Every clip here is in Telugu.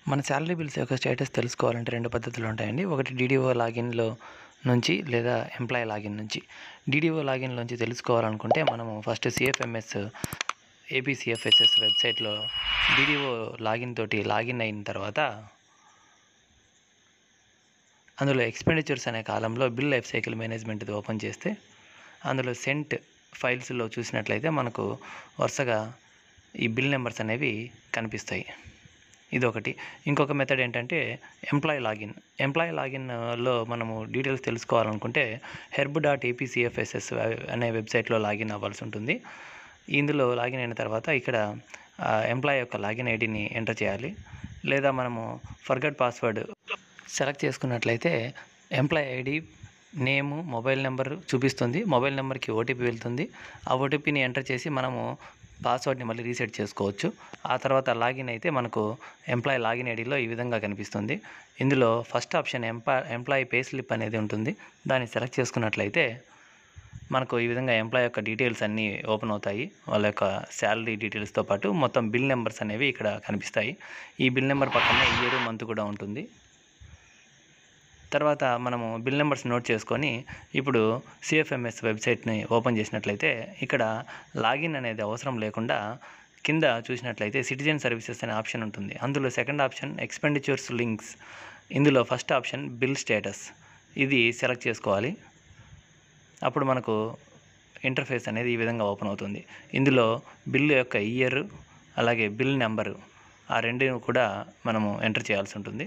మన శాలరీ బిల్స్ యొక్క స్టేటస్ తెలుసుకోవాలంటే రెండు పద్ధతులు ఉంటాయండి ఒకటి డీడీఓ లాగిన్లో నుంచి లేదా ఎంప్లాయీ లాగిన్ నుంచి డీడీఓ లాగిన్ నుంచి తెలుసుకోవాలనుకుంటే మనము ఫస్ట్ సిఎఫ్ఎంఎస్ ఏపీసీఎఫ్ఎస్ఎస్ వెబ్సైట్లో డీడీఓ లాగిన్ తోటి లాగిన్ అయిన తర్వాత అందులో ఎక్స్పెండిచర్స్ అనే కాలంలో బిల్ లైఫ్ సైకిల్ మేనేజ్మెంట్ది ఓపెన్ చేస్తే అందులో సెంట్ ఫైల్స్లో చూసినట్లయితే మనకు వరుసగా ఈ బిల్ నెంబర్స్ అనేవి కనిపిస్తాయి ఇదొకటి ఇంకొక మెథడ్ ఏంటంటే ఎంప్లాయీ లాగిన్ ఎంప్లాయీ లాగిన్లో మనము డీటెయిల్స్ తెలుసుకోవాలనుకుంటే హెర్బ్ డాట్ ఏపీసీఎఫ్ఎస్ఎస్ అనే వెబ్సైట్లో లాగిన్ అవ్వాల్సి ఉంటుంది ఇందులో లాగిన్ అయిన తర్వాత ఇక్కడ ఎంప్లాయీ యొక్క లాగిన్ ఐడిని ఎంటర్ చేయాలి లేదా మనము ఫర్గట్ పాస్వర్డ్ సెలెక్ట్ చేసుకున్నట్లయితే employee ID name mobile number చూపిస్తుంది మొబైల్ నెంబర్కి ఓటీపీ వెళ్తుంది ఆ ఓటీపీని ఎంటర్ చేసి మనము పాస్వర్డ్ని మళ్ళీ రీసెట్ చేసుకోవచ్చు ఆ తర్వాత లాగిన్ అయితే మనకు ఎంప్లాయీ లాగిన్ ఐడిలో ఈ విధంగా కనిపిస్తుంది ఇందులో ఫస్ట్ ఆప్షన్ ఎంప్లా ఎంప్లాయీ పే స్లిప్ అనేది ఉంటుంది దాన్ని సెలెక్ట్ చేసుకున్నట్లయితే మనకు ఈ విధంగా ఎంప్లాయ్ యొక్క డీటెయిల్స్ అన్నీ ఓపెన్ అవుతాయి వాళ్ళ యొక్క శాలరీ డీటెయిల్స్తో పాటు మొత్తం బిల్ నెంబర్స్ అనేవి ఇక్కడ కనిపిస్తాయి ఈ బిల్ నెంబర్ పక్కనే ఇయర్ మంత్ కూడా ఉంటుంది తర్వాత మనము బిల్ నెంబర్స్ నోట్ చేసుకొని ఇప్పుడు సిఎఫ్ఎంఎస్ వెబ్సైట్ని ఓపెన్ చేసినట్లయితే ఇక్కడ లాగిన్ అనేది అవసరం లేకుండా కింద చూసినట్లయితే సిటిజన్ సర్వీసెస్ అనే ఆప్షన్ ఉంటుంది అందులో సెకండ్ ఆప్షన్ ఎక్స్పెండిచర్స్ లింక్స్ ఇందులో ఫస్ట్ ఆప్షన్ బిల్ స్టేటస్ ఇది సెలెక్ట్ చేసుకోవాలి అప్పుడు మనకు ఇంటర్ఫేస్ అనేది ఈ విధంగా ఓపెన్ అవుతుంది ఇందులో బిల్లు యొక్క ఇయర్ అలాగే బిల్ నెంబరు ఆ రెండు కూడా మనము ఎంటర్ చేయాల్సి ఉంటుంది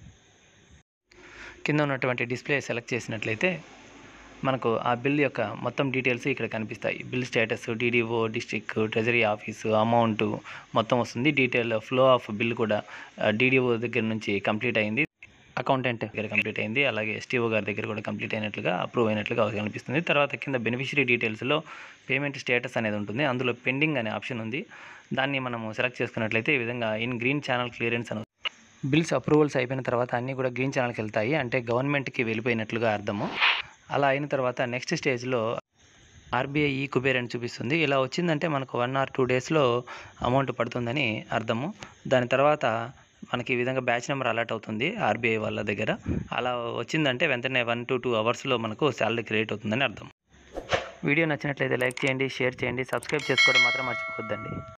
కింద ఉన్నటువంటి డిస్ప్లే సెలెక్ట్ చేసినట్లయితే మనకు ఆ బిల్ యొక్క మొత్తం డీటెయిల్స్ ఇక్కడ కనిపిస్తాయి bill status DDO district treasury office amount మొత్తం వస్తుంది డీటెయిల్ ఫ్లో ఆఫ్ బిల్ కూడా డీడీఓ దగ్గర నుంచి కంప్లీట్ అయింది అకౌంటెంట్ దగ్గర కంప్లీట్ అయింది అలాగే ఎస్టీఓ గారి దగ్గర కూడా కంప్లీట్ అయినట్లుగా అప్రూవ్ అయినట్లుగా కనిపిస్తుంది తర్వాత కింద బెనిఫిషరీ డీటెయిల్స్లో పేమెంట్ స్టేటస్ అనేది ఉంటుంది అందులో పెండింగ్ అనే ఆప్షన్ ఉంది దాన్ని మనము సెలెక్ట్ చేసుకున్నట్లయితే ఈ విధంగా ఇన్ గ్రీన్ ఛానల్ క్లియరెన్స్ అని బిల్స్ అప్రూవల్స్ అయిపోయిన తర్వాత అన్నీ కూడా గ్రీన్ ఛానల్కి వెళ్తాయి అంటే గవర్నమెంట్కి వెళ్ళిపోయినట్లుగా అర్థము అలా అయిన తర్వాత నెక్స్ట్ స్టేజ్లో ఆర్బీఐ ఈ కుబేర్ అని చూపిస్తుంది ఇలా వచ్చిందంటే మనకు వన్ ఆర్ టూ డేస్లో అమౌంట్ పడుతుందని అర్థము దాని తర్వాత మనకి ఈ విధంగా బ్యాచ్ నెంబర్ అలర్ట్ అవుతుంది ఆర్బీఐ వాళ్ళ దగ్గర అలా వచ్చిందంటే వెంటనే వన్ టు టూ అవర్స్లో మనకు శాలరీ క్రియేట్ అవుతుందని అర్థం వీడియో నచ్చినట్లయితే లైక్ చేయండి షేర్ చేయండి సబ్స్క్రైబ్ చేసుకోవడం మాత్రం మర్చిపోవద్దండి